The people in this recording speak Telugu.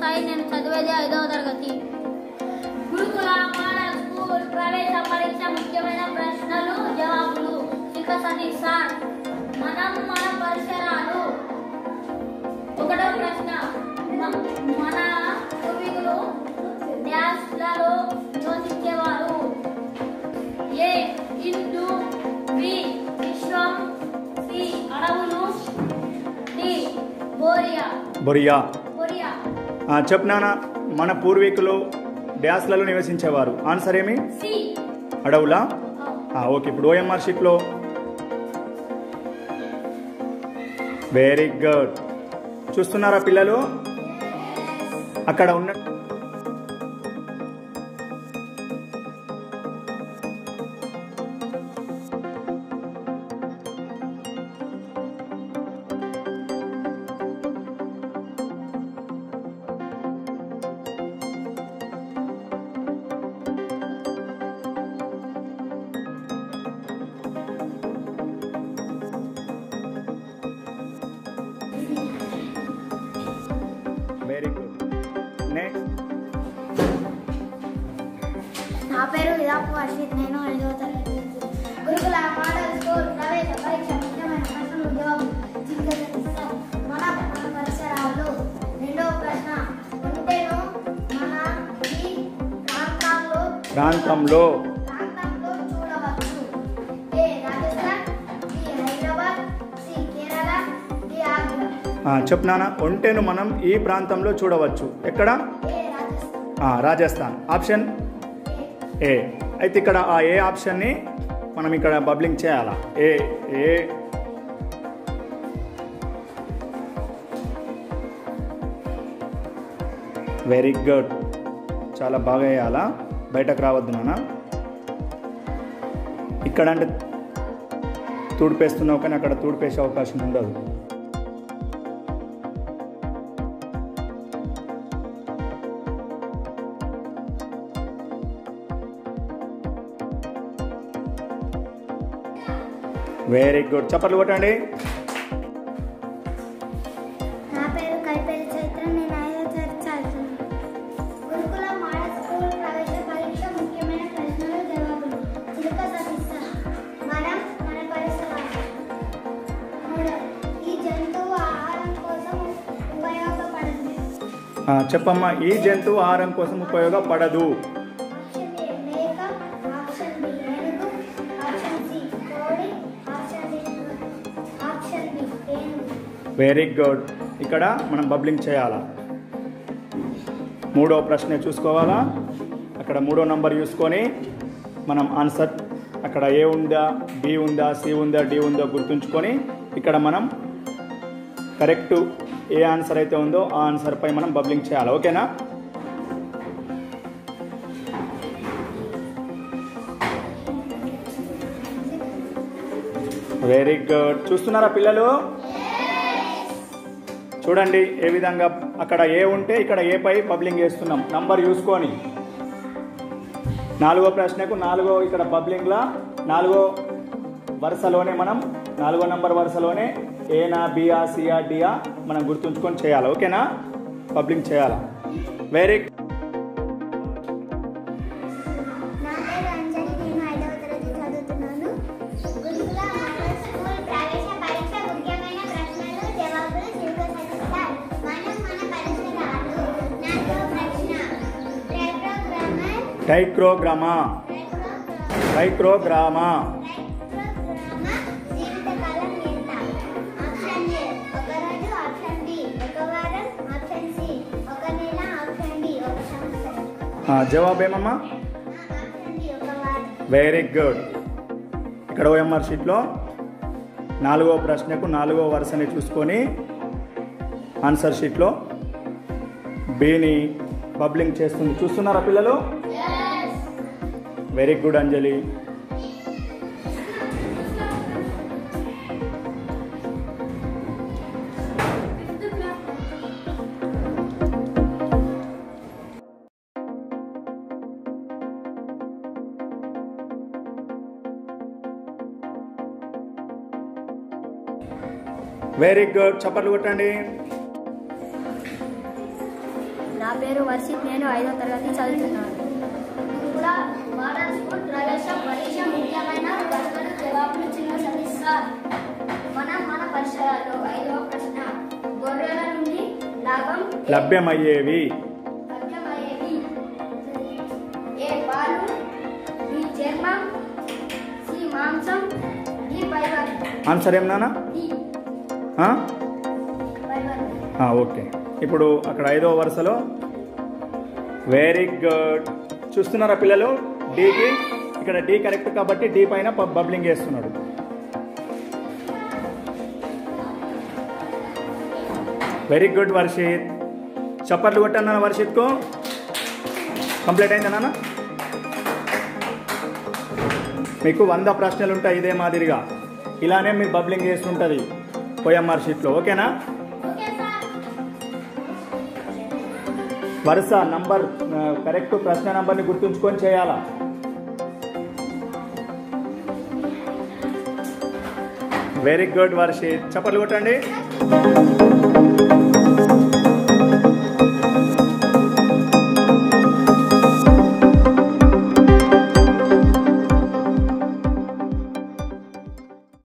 సాయి నేను చదివేది ఐదవ తరగతి గురుకుల మోడల్ స్కూల్ ప్రవేశ పరీక్ష ముఖ్యమైన ప్రశ్నలు జవాబులు ఇక సతీష్ సార్ మనం మన పరిసరాలు ఒకటో ప్రశ్న మ- మన పూర్వీకులు డ్యాష్లలో నివసించేవారు ఏ హిందూ బి విశ్వం సి అడవులు డి బోరియా బొరియా బోరియా ఆ, చెప్పు నాన్న మన పూర్వీకులు డ్యాస్లలో నివసించేవారు ఆన్సర్ ఏమి సి అడవులా ఆ, ఓకే ఇప్పుడు ఓఎంఆర్ షీట్లో వెరీ గుడ్ చూస్తున్నారా పిల్లలు అక్కడ ఉన్న వెరీ గుడ్ నెక్స్ట్ నా పేరు విదాపు హర్షిత్ నేను ఐదవ తరగతి గురుకుల మోడల్ స్కూల్ ప్రవేశ పరీక్ష ముఖ్యమైన ప్రశ్నలు జవాబు చిక్కదిస్తాం మన మన పరిసరాలు రెండవ ప్రశ్న ఉంటేను మన ఈ ప్రాంతాల్లో ప్రాంతంలో ప్రాంతంలో చూడవచ్చు A Rajasthan B Hyderabad C Kerala D Agra ఆ, చెప్పు నాన్న ఒంటెను మనం ఈ ప్రాంతంలో చూడవచ్చు ఎక్కడ ఏ రాజస్థాన్ ఆ, రాజస్థాన్ ఆప్షన్ ఏ ఏ అయితే ఇక్కడ ఆ ఏ ఆప్షన్ని మనం ఇక్కడ బబ్లింగ్ చేయాలా ఏ ఏ వెరీ గుడ్ చాలా బాగా వేయాలా బయటకు రావద్దు నాన్న ఇక్కడ అంటే తూడిపేస్తున్నావు కానీ అక్కడ తూడిపేసే అవకాశం ఉండదు వెరీ గుడ్ చప్పట్లు కొట్టండి నా పేరు కైపేలి చైత్ర నేను ఐదో తరగతి చదువుతున్నాను గురుకుల మోడల్ స్కూల్ ప్రవేశ పరీక్ష ముఖ్యమైన ప్రశ్నలు జవాబులు చిలుక సతీస మనం మన పరిసరాలు మూడవ ఈ జంతువు ఆహారం కోసం ఉపయోగపడుతుంది ఆ, చెప్పమ్మా ఈ జంతువు ఆహారం కోసం ఉపయోగపడదు ఆప్షన్ ఏ మేక ఆప్షన్ బి ఏనుగు ఆప్షన్ సి కోడి ఆప్షన్ డి ఆప్షన్ బి ఏనుగు వెరీ గుడ్ ఇక్కడ మనం బబ్లింగ్ చేయాలా మూడో ప్రశ్న చూసుకోవాలా అక్కడ మూడో నంబర్ చూసుకొని మనం ఆన్సర్ అక్కడ ఏ ఉందా బి ఉందా సి ఉందా డి ఉందో గుర్తుంచుకొని ఇక్కడ మనం కరెక్ట్ ఏ ఆన్సర్ అయితే ఉందో ఆ ఆన్సర్ పై మనం బబ్లింగ్ చేయాలి ఓకేనా వెరీ గుడ్ చూస్తున్నారా పిల్లలు చూడండి ఏ విధంగా అక్కడ ఏ ఉంటే ఇక్కడ ఏ పై బబ్లింగ్ చేస్తున్నాం నంబర్ చూసుకొని నాలుగో ప్రశ్నకు నాలుగో ఇక్కడ బబ్లింగ్లా నాలుగో వరుసలోనే మనం నాలుగో నంబర్ వరుసలోనే ఏనా బియా సియా డియా మనం గుర్తుంచుకొని చేయాలి ఓకేనా బబ్లింగ్ చేయాలా వెరీ నా పేరు అంజలి నేను ఐదవ తరగతి చదువుతున్నాను గురుకుల మోడల్ స్కూల్ ప్రవేశ పరీక్ష ముఖ్యమైన ప్రశ్నలు జవాబులు చిలుక సతీసార్ మనం మన పరిసరాలు నాలుగో ప్రశ్న ట్రైప్రోగ్రామర్ టైక్రోగ్రామా టైక్రోగ్రామా ట్రైప్రోగ్రామ జీవితకాలం ఎంత ఆప్షన్ ఏ ఒక రోజు ఆప్షన్ బి ఒక వారం ఆప్షన్ సి ఒక నెల ఆప్షన్ డి ఒక సంవత్సరం ఆ, జవాబు ఏమమ్మా ఆప్షన్ డి ఒక వారం వెరీ గుడ్ ఇక్కడ ఓఎంఆర్ షీట్లో నాలుగో ప్రశ్నకు నాలుగో వరుసని చూసుకొని ఆన్సర్ షీట్లో బిని బబ్లింగ్ చేస్తుంది చూస్తున్నారా పిల్లలు very good Anjali very good చప్పట్లు కొట్టండి నా పేరు వర్షిత్ నేను ఐదో తరగతి చదువుతున్నాను కూడా మోడల్ స్కూల్ ప్రవేశ పరీక్ష ముఖ్యమైన ప్రశ్నలు జవాబులు చిన్న సతీష్ సార్ మనం మన పరిసరాల్లో ఐదవ ప్రశ్న గొర్రెల నుండి లాభం లభ్యమయ్యేవి లభ్యమయ్యేవి ఏ పాలు బి చర్మం సి మాంసం డి ఫైబర్ ఆన్సర్ ఏం నాన్న డి ఆ? ఫైబర్ ఆ, ఓకే ఇప్పుడు అక్కడ ఐదో వరుసలో వెరీ గుడ్ చూస్తున్నారా పిల్లలు డీకి ఇక్కడ డి కరెక్ట్ కాబట్టి డి పైన ప- బబ్లింగ్ చేస్తున్నాడు వెరీ గుడ్ వర్షిత్ చప్పట్లు కొట్టన్నా వర్షిత్కు కంప్లీట్ అయిందా నాన్న మీకు వంద ప్రశ్నలు ఉంటాయి ఇదే మాదిరిగా ఇలానే మీకు బబ్లింగ్ చేస్తుంటుంది పోయమ్మార్ షీట్లో ఓకేనా ఓకే సార్ వరుస నంబర్ ఆ, కరెక్ట్ ప్రశ్న నంబర్ని గుర్తుంచుకొని చేయాలా వెరీ గుడ్ వర్షిత్ చప్పట్లు కొట్టండి